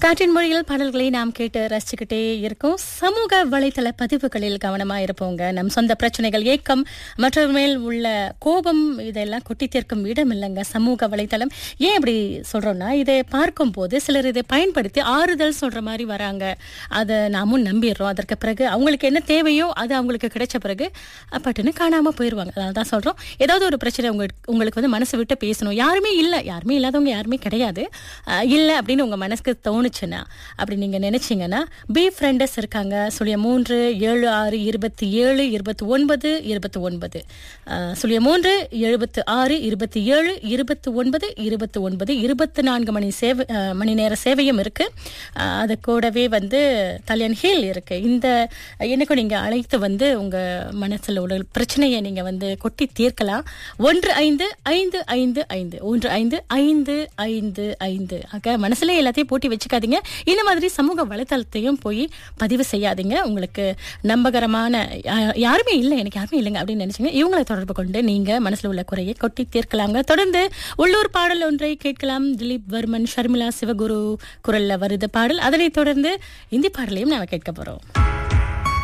காற்றின் மொழியில் பாடல்களை நாம் கேட்டு ரசிச்சுக்கிட்டே இருக்கோம் சமூக வலைதள பதிவுகளில் கவனமா இருப்போங்க நம் சொந்த பிரச்சனைகள் ஏக்கம் மற்றவர் மேல் உள்ள கோபம் இதெல்லாம் கொட்டி தீர்க்கும் இடம் இல்லைங்க சமூக வலைதளம் ஏன் இப்படி சொல்றோம்னா இதை பார்க்கும் போது சிலர் இதை பயன்படுத்தி ஆறுதல் சொல்ற மாதிரி வராங்க அதை நாமும் நம்பிடுறோம் அதற்கு பிறகு அவங்களுக்கு என்ன தேவையோ அது அவங்களுக்கு கிடைச்ச பிறகு பட்டுன்னு காணாம போயிடுவாங்க அதனால தான் சொல்றோம் ஏதாவது ஒரு பிரச்சனை உங்களுக்கு உங்களுக்கு வந்து மனசு விட்டு பேசணும் யாருமே இல்லை யாருமே இல்லாதவங்க யாருமே கிடையாது அஹ் இல்லை அப்படின்னு உங்க மனசுக்கு தோணுச்சுன்னா அப்படி நீங்க நினைச்சீங்கன்னா பி ஃப்ரெண்டஸ் இருக்காங்க சுழிய மூன்று ஏழு ஆறு இருபத்தி ஏழு இருபத்தி ஒன்பது இருபத்தி ஒன்பது அஹ் சுழிய மூன்று எழுபத்து ஆறு இருபத்தி ஏழு இருபத்தி ஒன்பது இருபத்தி ஒன்பது இருபத்தி நான்கு மணி சேவை அஹ் மணி நேர சேவையும் இருக்கு அஹ் அது கூடவே வந்து கல்யாண் ஹில் இருக்கு இந்த எனக்கும் நீங்க அழைத்து வந்து உங்க மனசுல உள்ள பிரச்சனையை நீங்க வந்து கொட்டி தீர்க்கலாம் ஒன்று ஐந்து ஐந்து ஐந்து ஐந்து ஒன்று ஐந்து ஐந்து ஐந்து ஐந்து ஆக மனசுல எல்லாத்தையும் போட்டி வச்சுக்காதீங்க இந்த மாதிரி சமூக வலைத்தளத்தையும் போய் பதிவு செய்யாதீங்க உங்களுக்கு நம்பகரமான யா- யாருமே இல்லை எனக்கு யாருமே இல்லைங்க அப்படின்னு நினைச்சீங்க இவங்களை தொடர்பு கொண்டு நீங்க மனசுல உள்ள குறையை கொட்டி தீர்க்கலாங்க தொடர்ந்து உள்ளூர் பாடல் ஒன்றை கேட்கலாம் திலீப் வர்மன் ஷர்மிளா சிவகுரு குரல்ல வருது பாடல் அதனைத் தொடர்ந்து இந்தி பாடலையும் நாம கேட்க போறோம்